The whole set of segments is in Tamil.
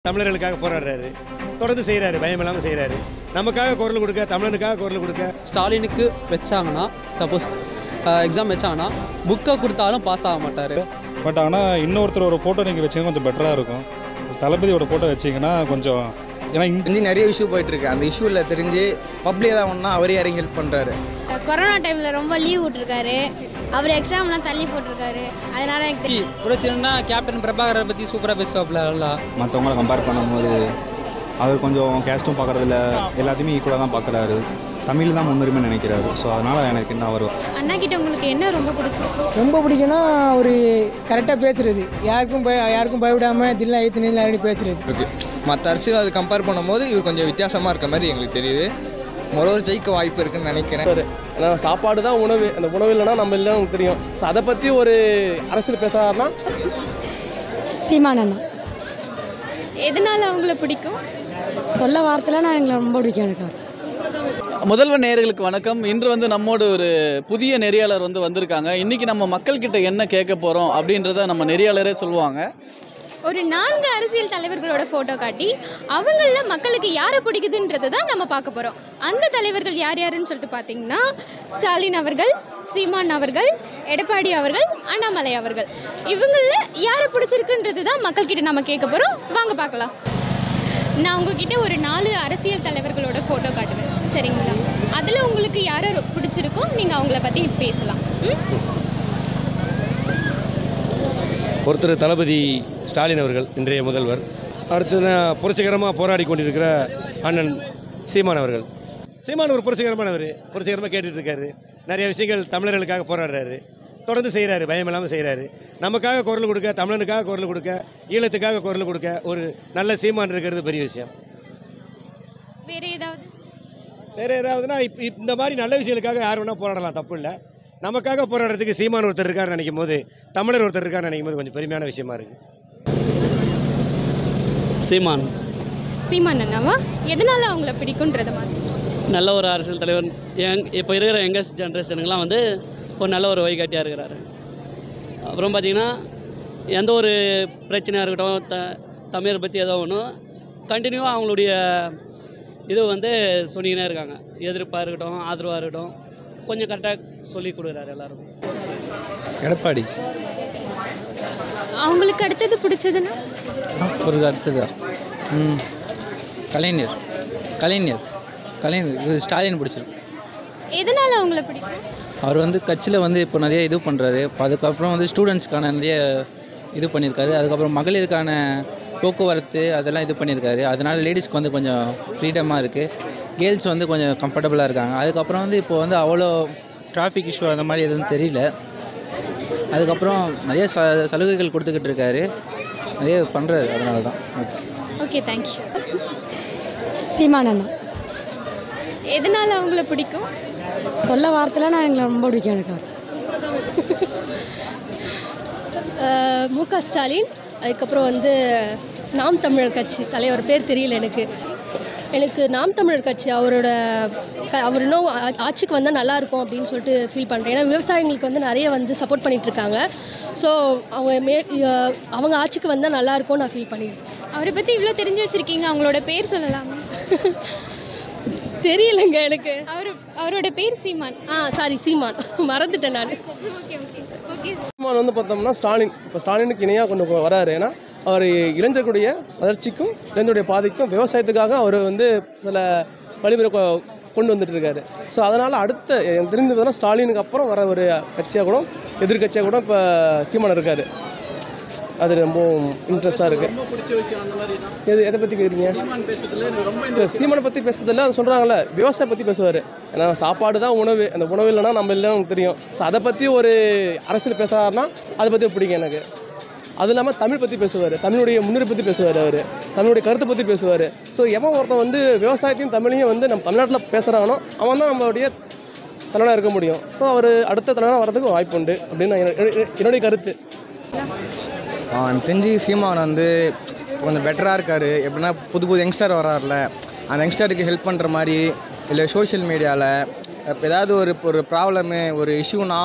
தமிழர்களுக்காக போராடுறாரு தொடர்ந்து செய்கிறாரு பயம் இல்லாமல் செய்கிறாரு நமக்காக குரல் கொடுக்க தமிழனுக்காக குரல் கொடுக்க ஸ்டாலினுக்கு வச்சாங்கன்னா சப்போஸ் எக்ஸாம் வச்சாங்கன்னா புக்கை கொடுத்தாலும் பாஸ் ஆக மாட்டார் பட் ஆனால் இன்னொருத்தரோட ஃபோட்டோ நீங்கள் வச்சிங்கன்னா கொஞ்சம் பெட்டராக இருக்கும் தளபதியோட ஃபோட்டோ வச்சிங்கன்னா கொஞ்சம் ஏன்னா இந்த தெரிஞ்சு நிறைய இஷ்யூ போயிட்டு இருக்கு அந்த இஷ்யூவில் தெரிஞ்சு பப்ளிக் ஏதாவது ஒன்றா அவரே இறங்கி ஹெல்ப் பண்ணுறாரு கொரோனா டைமில் ரொம்ப லீவ் விட்டுருக்காரு அவர் எக்ஸாம்லாம் தள்ளி போட்டிருக்காரு அதனால எனக்கு தெரியும் பிரச்சனைனா கேப்டன் பிரபாகரை பற்றி சூப்பராக பேசுவாப்ல நல்லா மற்றவங்கள கம்பேர் பண்ணும்போது அவர் கொஞ்சம் கேஸ்ட்டும் பார்க்குறதில்ல எல்லாத்தையுமே ஈக்குவலாக தான் பார்க்குறாரு தமிழ் தான் முன்னுரிமை நினைக்கிறாரு ஸோ அதனால் எனக்கு என்ன அவர் அண்ணா கிட்ட உங்களுக்கு என்ன ரொம்ப பிடிச்சிருக்கு ரொம்ப பிடிக்கும்னா அவர் கரெக்டாக பேசுறது யாருக்கும் பய யாருக்கும் பயப்படாமல் தில்லா ஐத்து நிலை அப்படி பேசுறது மற்ற அரசியல் அது கம்பேர் பண்ணும்போது இவர் கொஞ்சம் வித்தியாசமாக இருக்க மாதிரி எங்களுக்கு தெரியுது மொரோர் ஜெயிக்க வாய்ப்பு இருக்குன்னு நினைக்கிறேன் ஏன்னா சாப்பாடு தான் உணவு அந்த உணவு இல்லைன்னா நம்ம இல்லைன்னு நமக்கு தெரியும் ஸோ அதை பற்றி ஒரு அரசியல் பேசுறாருன்னா சீமான் அண்ணா எதனால அவங்கள பிடிக்கும் சொல்ல வார்த்தைலாம் நான் எங்களை ரொம்ப பிடிக்கும் எனக்கு முதல்வர் நேயர்களுக்கு வணக்கம் இன்று வந்து நம்மோடு ஒரு புதிய நெறியாளர் வந்து வந்திருக்காங்க இன்னைக்கு நம்ம மக்கள்கிட்ட என்ன கேட்க போகிறோம் அப்படின்றத நம்ம நெறியாளரே சொல்லுவாங்க ஒரு நான்கு அரசியல் தலைவர்களோட ஃபோட்டோ காட்டி அவங்கள மக்களுக்கு யாரை பிடிக்குதுன்றது தான் நம்ம பார்க்க போகிறோம் அந்த தலைவர்கள் யார் யாருன்னு சொல்லிட்டு பார்த்தீங்கன்னா ஸ்டாலின் அவர்கள் சீமான் அவர்கள் எடப்பாடி அவர்கள் அண்ணாமலை அவர்கள் இவங்களில் யாரை பிடிச்சிருக்குன்றது தான் மக்கள்கிட்ட நம்ம கேட்க போகிறோம் வாங்க பார்க்கலாம் நான் உங்ககிட்ட ஒரு நாலு அரசியல் தலைவர்களோட ஃபோட்டோ காட்டுவேன் சரிங்களா அதில் உங்களுக்கு யாரை ரொ- பிடிச்சிருக்கோ நீங்கள் அவங்கள பற்றி பேசலாம் ம் ஒருத்தர் தளபதி ஸ்டாலின் அவர்கள் இன்றைய முதல்வர் அடுத்து புரட்சிகரமாக போராடி கொண்டிருக்கிற அண்ணன் சீமான் அவர்கள் சீமான் ஒரு புரட்சிகரமானவர் புரட்சிகரமாக கேட்டுட்டு இருக்காரு நிறைய விஷயங்கள் தமிழர்களுக்காக போராடுறாரு தொடர்ந்து செய்கிறாரு பயம் இல்லாமல் செய்கிறாரு நமக்காக குரல் கொடுக்க தமிழனுக்காக குரல் கொடுக்க ஈழத்துக்காக குரல் கொடுக்க ஒரு நல்ல சீமான் இருக்கிறது பெரிய விஷயம் வேறு ஏதாவது வேறு ஏதாவதுனா இப் இந்த மாதிரி நல்ல விஷயங்களுக்காக யார் வேணால் போராடலாம் தப்பு இல்லை நமக்காக போராடுறதுக்கு சீமான் ஒருத்தர் இருக்காருன்னு நினைக்கும் போது தமிழர் ஒருத்தர் இருக்காருன்னு நினைக்கும் போது கொஞ்சம் பெருமையான விஷயமா இருக்குது சீமான் சீமான் அண்ணாவா எதனால அவங்கள பிடிக்குன்றத மாதிரி நல்ல ஒரு அரசியல் தலைவர் யங் இப்போ இருக்கிற யங்கஸ்ட் ஜென்ரேஷனுக்குலாம் வந்து ஒரு நல்ல ஒரு வழிகாட்டியாக இருக்கிறாரு அப்புறம் பார்த்தீங்கன்னா எந்த ஒரு பிரச்சனையாக இருக்கட்டும் த தமிழரை பற்றி ஏதோ ஒன்றும் கண்டினியூவாக அவங்களுடைய இது வந்து சொல்லிக்கினே இருக்காங்க எதிர்ப்பாக இருக்கட்டும் ஆதரவாக இருக்கட்டும் கொஞ்சம் கரெக்டாக சொல்லி கொடுக்குறாரு எல்லாருக்கும் எடப்பாடி அவங்களுக்கு அடுத்தது பிடிச்சதுன்னா ஒரு அடுத்ததா ம் கலைஞர் கலைஞர் கலைஞர் இது ஸ்டாலின் பிடிச்சிருக்கு எதனால அவங்கள பிடிக்கும் அவர் வந்து கட்சியில் வந்து இப்போ நிறைய இது பண்ணுறாரு இப்போ அதுக்கப்புறம் வந்து ஸ்டூடெண்ட்ஸ்க்கான நிறைய இது பண்ணியிருக்காரு அதுக்கப்புறம் மகளிருக்கான போக்குவரத்து அதெல்லாம் இது பண்ணியிருக்காரு அதனால லேடிஸ்க்கு வந்து கொஞ்சம் ஃப்ரீடமாக இருக்குது கேர்ள்ஸ் வந்து கொஞ்சம் கம்ஃபர்டபுளாக இருக்காங்க அதுக்கப்புறம் வந்து இப்போ வந்து அவ்வளோ டிராஃபிக் இஷ்யூ அந்த மாதிரி எதுவும் தெரியல அதுக்கப்புறம் நிறைய ச சலுகைகள் கொடுத்துக்கிட்டு இருக்காரு நிறைய பண்ணுறாரு அதனால தான் ஓகே ஓகே தேங்க்யூ சீமான் அண்ணா எதனால அவங்கள பிடிக்கும் சொல்ல வார்த்தைலாம் நான் எங்களை ரொம்ப பிடிக்கும் எனக்கு மு க ஸ்டாலின் அதுக்கப்புறம் வந்து நாம் தமிழர் கட்சி தலைவர் பேர் தெரியல எனக்கு எனக்கு நாம் தமிழர் கட்சி அவரோட க- அவர் இன்னும் ஆ- ஆட்சிக்கு வந்தால் நல்லா இருக்கும் அப்படின்னு சொல்லிட்டு ஃபீல் பண்ணுறேன் ஏன்னா விவசாயிகளுக்கு வந்து நிறைய வந்து சப்போர்ட் பண்ணிட்டு இருக்காங்க ஸோ அவங்க மே அஹ் அவங்க ஆட்சிக்கு வந்தால் நல்லா இருக்கும் நான் ஃபீல் பண்ணியிருக்கேன் அவரை பற்றி இவ்வளோ தெரிஞ்சு வச்சிருக்கீங்க அவங்களோட பேர் சொல்லலாமா தெரியலங்க எனக்கு அவர் அவரோட பேர் சீமான் ஆ சாரி சீமான் மறந்துட்டேன் நான் ஓகே ஓகே ஓகே சீமான் வந்து பார்த்தோம்னா ஸ்டாலின் இப்போ ஸ்டாலினுக்கு இணையாக கொண்டு வராரு ஏன்னா அவர் இளைஞர்களுடைய வளர்ச்சிக்கும் இளைஞருடைய பாதைக்கும் விவசாயத்துக்காக அவர் வந்து சில வழிமுறை கொ- கொண்டு வந்துட்டு இருக்காரு ஸோ அதனால் அடுத்த எனக்கு தெரிஞ்சது பார்த்தீங்கன்னா ஸ்டாலினுக்கு அப்புறம் வர ஒரு கட்சியாக கூட எதிர்கட்சியாக கூட இப்போ சீமான் இருக்கார் அது ரொம்ப இன்ட்ரெஸ்டாக இருக்குது எது எதை பற்றி கேட்குறீங்க இப்போ சீமானை பற்றி பேசுறதில்ல அது சொல்கிறாங்கல்ல விவசாயம் பற்றி பேசுவார் ஏன்னா சாப்பாடு தான் உணவு அந்த உணவு இல்லைன்னா நம்ம இல்லைன்னு நமக்கு தெரியும் ஸோ அதை பற்றி ஒரு அரசியல் பேசுகிறாருன்னா அதை பற்றி பிடிக்கும் எனக்கு அது இல்லாமல் தமிழ் பற்றி பேசுவார் தமிழுடைய முன்னுரை பற்றி பேசுவார் அவர் தமிழுடைய கருத்தை பற்றி பேசுவார் ஸோ எவன் ஒருத்தன் வந்து விவசாயத்தையும் தமிழையும் வந்து நம்ம தமிழ்நாட்டில் பேசுகிறானோ அவன் தான் நம்மளுடைய தலைவனாக இருக்க முடியும் ஸோ அவர் அடுத்த தலைவனாக வரதுக்கு வாய்ப்பு உண்டு அப்படின்னு நான் என்னுடைய- என்னுடைய கருத்து எனக்கு தெரிஞ்சு சீமான் வந்து கொஞ்சம் பெட்டராக இருக்கார் எப்படின்னா புது புது யங்ஸ்டர் வராருல அந்த யங்ஸ்டருக்கு ஹெல்ப் பண்ணுற மாதிரி இல்லை சோஷியல் மீடியாவில் இப்போ ஏதாவது ஒரு ஒரு ப்ராப்ளமு ஒரு இஷ்யூனா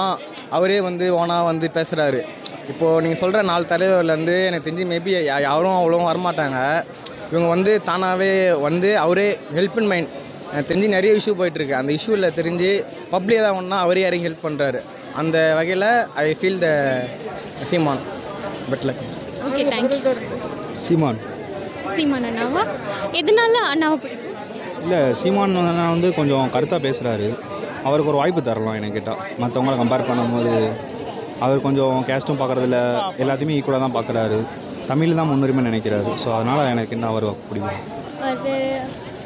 அவரே வந்து ஓனாக வந்து பேசுகிறாரு இப்போது நீங்கள் சொல்கிற நாலு தலைவர்லேருந்து எனக்கு தெரிஞ்சு மேபி யாரும் அவ்வளோ வரமாட்டாங்க இவங்க வந்து தானாகவே வந்து அவரே ஹெல்ப் இன் மைண்ட் எனக்கு தெரிஞ்சு நிறைய இஷ்யூ போயிட்டுருக்கு அந்த இஷ்யூவில் தெரிஞ்சு பப்ளிக் ஏதாவது ஒன்றா அவரே இறங்கி ஹெல்ப் பண்ணுறாரு அந்த வகையில் ஐ ஃபீல் த சீமான் பெட்ல ஓகே தேங்க்யூ சீமான் சீமான் அண்ணாவா எதனால அண்ணாவை பிடிக்கும் இல்லை சீமான் அண்ணா வந்து கொஞ்சம் கருத்தாக பேசுகிறாரு அவருக்கு ஒரு வாய்ப்பு தரலாம் எனக்கு கேட்டால் மற்றவங்கள கம்பேர் பண்ணும்போது அவர் கொஞ்சம் கேஸ்ட்டும் பார்க்குறதில்ல எல்லாத்தையுமே ஈக்குவலாக தான் பார்க்குறாரு தமிழ் தான் முன்னுரிமை நினைக்கிறாரு ஸோ அதனால் எனக்கு என்ன அவர் பிடிக்கும் அவர் பேர்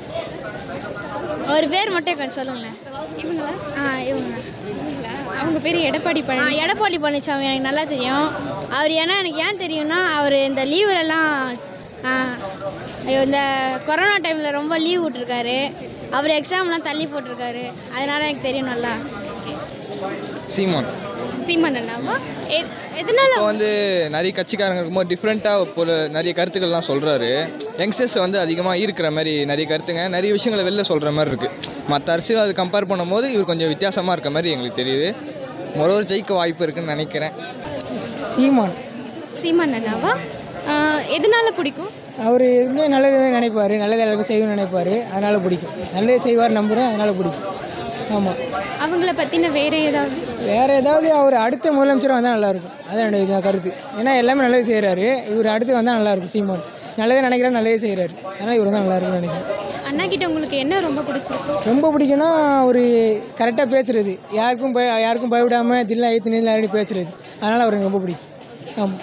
அவர் பேர் மட்டும் கொஞ்சம் சொல்லுங்களேன் இவங்களா ஆ இவங்க இவங்களா அவங்க பேர் எடப்பாடி ஆ பழனிசாமி எடப்பாடி பழனிசாமி எனக்கு நல்லா தெரியும் அவர் ஏன்னா எனக்கு ஏன் தெரியும்னா அவர் இந்த லீவுலலாம் ஆ, ஐயோ இந்த கொரோனா டைமில் ரொம்ப லீவ் விட்ருக்காரு அவர் எக்ஸாம்லாம் தள்ளி போட்டிருக்காரு அதனால எனக்கு தெரியும் நல்லா சீமான் சீமான் அண்ணாவா எ- எதனால இப்போ வந்து நிறைய கட்சிக்காரங்க இருக்கும்போது டிஃப்ரெண்ட்டாக போல நிறைய கருத்துக்கள்லாம் சொல்கிறாரு யங்ஸ்டர்ஸ் வந்து அதிகமாக ஈர்க்கிற மாதிரி நிறைய கருத்துங்க நிறைய விஷயங்களை வெளில சொல்கிற மாதிரி இருக்குது மற்ற அரசியல் அது கம்பேர் பண்ணும்போது இவர் கொஞ்சம் வித்தியாசமாக இருக்க மாதிரி எங்களுக்கு தெரியுது ஒரு ஜெயிக்க வாய்ப்பு இருக்குன்னு நினைக்கிறேன் சீமான் சீமான் அண்ணாவா ஆ, எதனால பிடிக்கும் அவர் எதுவுமே நல்லதே நினைப்பார் நல்லது எல்லாருக்கும் செய்யணும்னு நினைப்பார் அதனால் பிடிக்கும் நல்லதே செய்வார் நம்புகிறேன் அதனால் பிடிக்கும் ஆமாம் அவங்கள பற்றின வேற ஏதாவது வேறு ஏதாவது அவர் அடுத்த முதலமைச்சர் வந்தால் நல்லாயிருக்கும் அதான் என்னோட இது கருத்து ஏன்னா எல்லாமே நல்லது செய்கிறாரு இவர் அடுத்து வந்தால் நல்லாயிருக்கும் சீமான் நல்லதே நினைக்கிறாரு நல்லதே செய்கிறாரு அதனால் இவர் தான் நல்லா இருக்கும்னு நினைக்கிறேன் அண்ணா கிட்ட உங்களுக்கு என்ன ரொம்ப பிடிச்சிருக்கு ரொம்ப பிடிக்கும்னா அவர் கரெக்டாக பேசுறது யாருக்கும் பய யாருக்கும் பயப்படாமல் தில்லா ஐத்து நீதில் இறங்கி பேசுறது அதனால் அவருக்கு ரொம்ப பிடிக்கும் ஆமாம்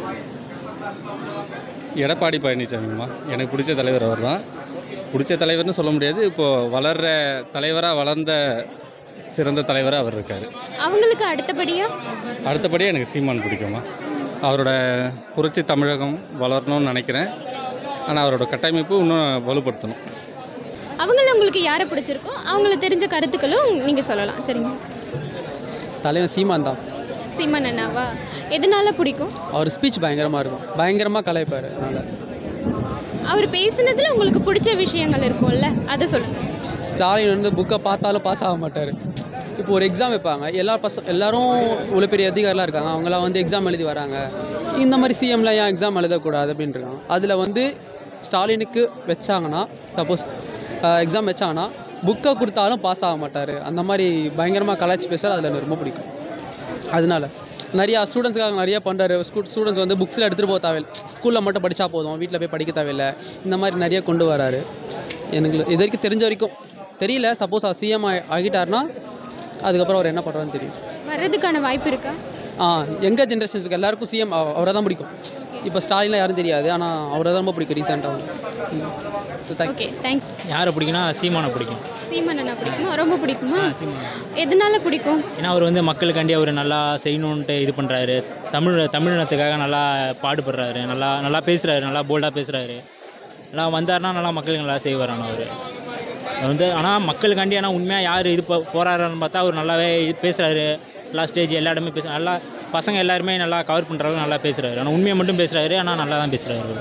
எடப்பாடி பழனிசாமிம்மா எனக்கு பிடிச்ச தலைவர் அவர் தான் பிடிச்ச தலைவர்னு சொல்ல முடியாது இப்போது வளர்கிற தலைவராக வளர்ந்த சிறந்த தலைவராக அவர் இருக்கார் அவங்களுக்கு அடுத்தபடியா அடுத்தபடியாக எனக்கு சீமான் பிடிக்குமா அவரோட புரட்சி தமிழகம் வளரணும்னு நினைக்கிறேன் ஆனால் அவரோட கட்டமைப்பு இன்னும் வலுப்படுத்தணும் அவங்கள உங்களுக்கு யாரை பிடிச்சிருக்கோ அவங்கள தெரிஞ்ச கருத்துக்களும் நீங்கள் சொல்லலாம் சரிங்க தலைவன் சீமான் தான் சீமான் அண்ணாவா எதனால பிடிக்கும் அவர் ஸ்பீச் பயங்கரமாக இருக்கும் பயங்கரமாக கலாய்ப்பார் அதனால் அவர் பேசுனதுல உங்களுக்கு பிடிச்ச விஷயங்கள் இருக்கும்ல அதை சொல்லுங்க ஸ்டாலின் வந்து புக்கை பார்த்தாலும் பாஸ் ஆக மாட்டார் இப்போ ஒரு எக்ஸாம் வைப்பாங்க எல்லா பச எல்லாரும் இவ்வளோ பெரிய அதிகாரிலாம் இருக்காங்க அவங்களாம் வந்து எக்ஸாம் எழுதி வராங்க இந்த மாதிரி சிஎம்லாம் ஏன் எக்ஸாம் எழுதக்கூடாது அப்படின்றாங்க அதில் வந்து ஸ்டாலினுக்கு வச்சாங்கன்னா சப்போஸ் எக்ஸாம் வச்சாங்கன்னா புக்கை கொடுத்தாலும் பாஸ் ஆக மாட்டார் அந்த மாதிரி பயங்கரமாக கலாய்ச்சி பேசுகிறார் அதில் எனக்கு ரொம்ப பிடிக்கும் அதனால நிறையா ஸ்டூடெண்ட்ஸ்க்காக நிறைய பண்ணுறாரு ஸ்கூல் ஸ்டூடெண்ட்ஸ் வந்து புக்ஸில் எடுத்துகிட்டு போக தேவையில்லை ஸ்கூலில் மட்டும் படித்தா போதும் வீட்டில் போய் படிக்க தேவையில்லை இந்த மாதிரி நிறைய கொண்டு வராரு எனக்கு இது வரைக்கும் தெரிஞ்ச வரைக்கும் தெரியல சப்போஸ் அவர் சிஎம் ஆகிட்டாருன்னா அதுக்கப்புறம் அவர் என்ன பண்ணுறாருன்னு தெரியும் வர்றதுக்கான வாய்ப்பு இருக்கா ஆ எங்கள் ஜென்ரேஷன்ஸுக்கு எல்லாருக்கும் சிஎம் அவரை தான் பிடிக்கும் இப்போ ஸ்டாலின்லாம் யாரும் தெரியாது ஆனால் அவரை தான் ரொம்ப பிடிக்கும் ரீசெண்டாக ஓகே தேங்க்ஸ் யாரை பிடிக்கும்னா சீமானை பிடிக்கும் சீமான் அண்ணா பிடிக்குமா ரொம்ப பிடிக்குமா ஆ, சீமான். எதனால பிடிக்கும் ஏன்னா அவர் வந்து மக்களுக்காண்டி அவர் நல்லா செய்யணுன்ட்டு இது பண்ணுறாரு தமிழ் தமிழினத்துக்காக நல்லா பாடுபடுறாரு நல்லா நல்லா பேசுகிறாரு நல்லா போல்டாக பேசுகிறாரு நல்லா வந்தாருன்னா நல்லா மக்களுக்கு நல்லா செய்வார் ஆனால் அவர் வந்து ஆனால் மக்களுக்காண்டி ஆனால் உண்மையாக யார் இது போ போராடுறான்னு பார்த்தா அவர் நல்லாவே இது பேசுகிறாரு எல்லா ஸ்டேஜ் எல்லா இடமே பேச நல்லா பசங்க எல்லாருமே நல்லா கவர் பண்ணுறாங்க நல்லா பேசுகிறாரு ஆனால் உண்மையை மட்டும் பேசுகிறாரு ஆனால் நல்லா தான் பேசுகிறாரு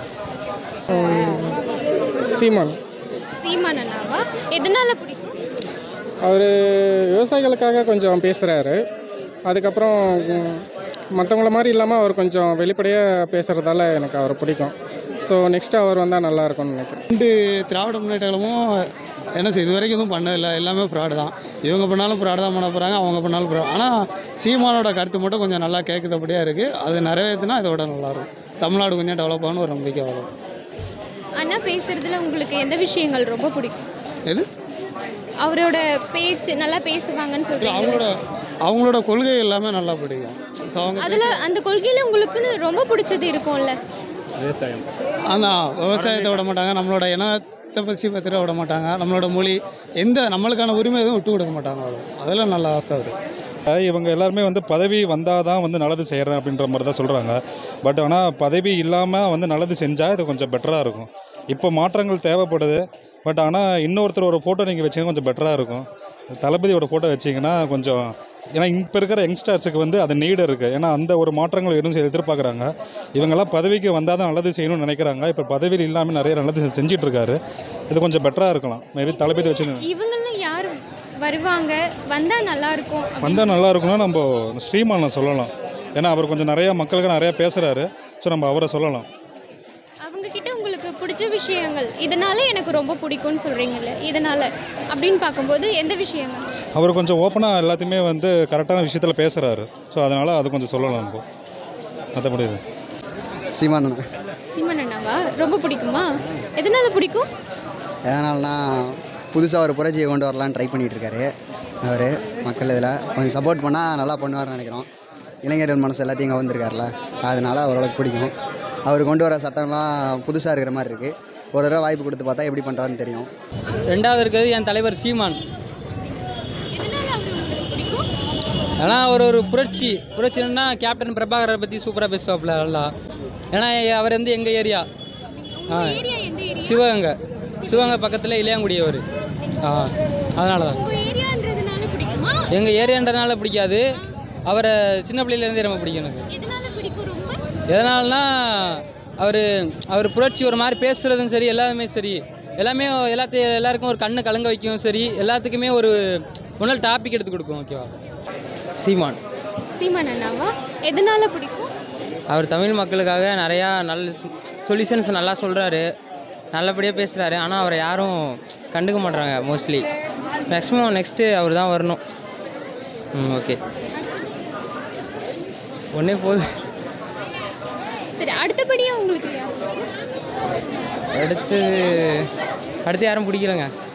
சீமான் சீமான் அண்ணாவா எதனால பிடிக்கும் அவர் விவசாயிகளுக்காக கொஞ்சம் பேசுகிறாரு அதுக்கப்புறம் மற்றவங்கள மாதிரி இல்லாமல் அவர் கொஞ்சம் வெளிப்படையாக பேசுகிறதால எனக்கு அவரை பிடிக்கும் ஸோ நெக்ஸ்ட் அவர் வந்தால் நல்லா இருக்கும்னு நினைக்கிறேன் ரெண்டு திராவிட முன்னேற்ற கழகமும் என்ன செய்ய இது வரைக்கும் எதுவும் பண்ணதில்லை எல்லாமே ஃப்ராடு தான் இவங்க பண்ணாலும் ஃப்ராடு தான் பண்ண போகிறாங்க அவங்க பண்ணாலும் ஃப்ராடு ஆனால் சீமானோட கருத்து மட்டும் கொஞ்சம் நல்லா கேட்குறபடியாக இருக்குது அது நிறைவேற்றினா இதோட நல்லாயிருக்கும் தமிழ்நாடு கொஞ்சம் டெவலப் ஆகணும் ஒரு நம்பிக்கை வரும் அண்ணா பேசுறதுல உங்களுக்கு எந்த விஷயங்கள் ரொம்ப பிடிக்கும் எது அவரோட பேச்சு நல்லா பேசுவாங்கன்னு இல்லை சொல்றீங்க அவங்களோட அவங்களோட கொள்கை எல்லாமே நல்லா பிடிக்கும் ஸோ அவங்க அதுல அந்த கொள்கையில உங்களுக்குன்னு ரொம்ப பிடிச்சது இருக்கும்ல விவசாயம் அதான் விவசாயத்தை விட மாட்டாங்க நம்மளோட இனத்தை பற்றி பத்திர விட மாட்டாங்க நம்மளோட மொழி எந்த நம்மளுக்கான உரிமை எதுவும் விட்டு கொடுக்க மாட்டாங்க அவ்வளோ அதெல்லாம் நல்லா ஃபேவர் இவங்க எல்லாருமே வந்து பதவி வந்தால் தான் வந்து நல்லது செய்கிறேன் அப்படின்ற மாதிரி தான் சொல்கிறாங்க பட் ஆனால் பதவி இல்லாமல் வந்து நல்லது செஞ்சால் இது கொஞ்சம் பெட்டராக இருக்கும் இப்போ மாற்றங்கள் தேவைப்படுது பட் ஆனால் இன்னொருத்தர் ஒரு ஃபோட்டோ நீங்கள் வச்சிங்கன்னா கொஞ்சம் பெட்டராக இருக்கும் தளபதியோட ஃபோட்டோ வச்சிங்கன்னா கொஞ்சம் ஏன்னா இப்போ இருக்கிற யங்ஸ்டர்ஸுக்கு வந்து அது நீடு இருக்குது ஏன்னா அந்த ஒரு மாற்றங்கள் எதுவும் செய்ய எதிர்பார்க்குறாங்க இவங்கெல்லாம் பதவிக்கு வந்தால் தான் நல்லது செய்யணும்னு நினைக்கிறாங்க இப்போ பதவியில் இல்லாமல் நிறைய நல்லது செஞ்சிட்டு இருக்காரு இது கொஞ்சம் பெட்டராக இருக்கலாம் மேபி தளபதி வச்சு இவங்கெல்லாம் யார் வருவாங்க வந்தால் நல்லா இருக்கும் வந்தால் நல்லா இருக்கும்னா நம்ம ஸ்ரீமானை சொல்லலாம் ஏன்னா அவர் கொஞ்சம் நிறையா மக்களுக்கு நிறையா பேசுகிறாரு ஸோ நம்ம அவரை சொல்லலாம் அவங்க கிட்ட உங்களுக்கு பிடிச்ச விஷயங்கள் இதனால எனக்கு ரொம்ப பிடிக்கும்னு சொல்றீங்கல்ல இதனால அப்படின்னு பார்க்கும்போது எந்த விஷயங்கள் அவர் கொஞ்சம் ஓப்பனாக எல்லாத்தையுமே வந்து கரெக்டான விஷயத்தில் பேசுகிறாரு ஸோ அதனால் அது கொஞ்சம் சொல்லலாம் நம்ம மற்றபடி இது சீமான் சீமன் அண்ணாவா ரொம்ப பிடிக்குமா எதனால பிடிக்கும் எதனால்னா புதுசாக ஒரு புரட்சியை கொண்டு வரலான்னு ட்ரை பண்ணிகிட்டு இருக்காரு அவர் மக்கள் இதில் கொஞ்சம் சப்போர்ட் பண்ணால் நல்லா பண்ணுவார்னு நினைக்கிறோம் இளைஞர்கள் மனசு எல்லாத்தையும் இங்கே வந்திருக்காருல அதனால் அவரோட பிடிக்கும் அவர் கொண்டு வர சட்டம்லாம் புதுசாக இருக்கிற மாதிரி இருக்குது ஒரு தடவை வாய்ப்பு கொடுத்து பார்த்தா எப்படி பண்ணுறாருன்னு தெரியும் ரெண்டாவது இருக்கிறது என் தலைவர் சீமான் ஏன்னா அவர் ஒரு புரட்சி புரட்சின்னா கேப்டன் பிரபாகரை பற்றி சூப்பராக பேசுவாப்புல நல்லா ஏன்னா அவர் வந்து எங்கள் ஏரியா ஆ சிவகங்கை சிவகங்கை பக்கத்தில் இளையாங்குடி அவர் ஆ அதனால தான் ஏரியான்றதுனால பிடிக்குமா எங்கள் ஏரியான்றதுனால பிடிக்காது அவரை சின்ன பிள்ளையிலேருந்தே ரொம்ப பிடிக்கும் எனக்கு எதனால பிடிக்கும் ரொம்ப எதனாலனா அவர் அவர் புரட்சி ஒரு மாதிரி பேசுகிறதும் சரி எல்லாமே சரி எல்லாமே எல்லாத்தையும் எல்லாருக்கும் ஒரு கண்ணு கலங்க வைக்கும் சரி எல்லாத்துக்குமே ஒரு ஒன்றால் டாபிக் எடுத்து கொடுக்கும் ஓகேவா சீமான் சீமான் அண்ணாவா எதனால பிடிக்கும் அவர் தமிழ் மக்களுக்காக நிறையா நல்ல சொல்யூஷன்ஸ் நல்லா சொல்கிறாரு நல்லபடியாக பேசுகிறாரு ஆனால் அவரை யாரும் கண்டுக்க மாட்றாங்க மோஸ்ட்லி மேக்ஸிமம் நெக்ஸ்ட்டு அவர் தான் வரணும் ம் ஓகே ஒன்றே போதும் சரி அடுத்தபடியா உங்களுக்கு யார் பிடிக்கும்? அடுத்தது அடுத்து யாரும் பிடிக்கலங்க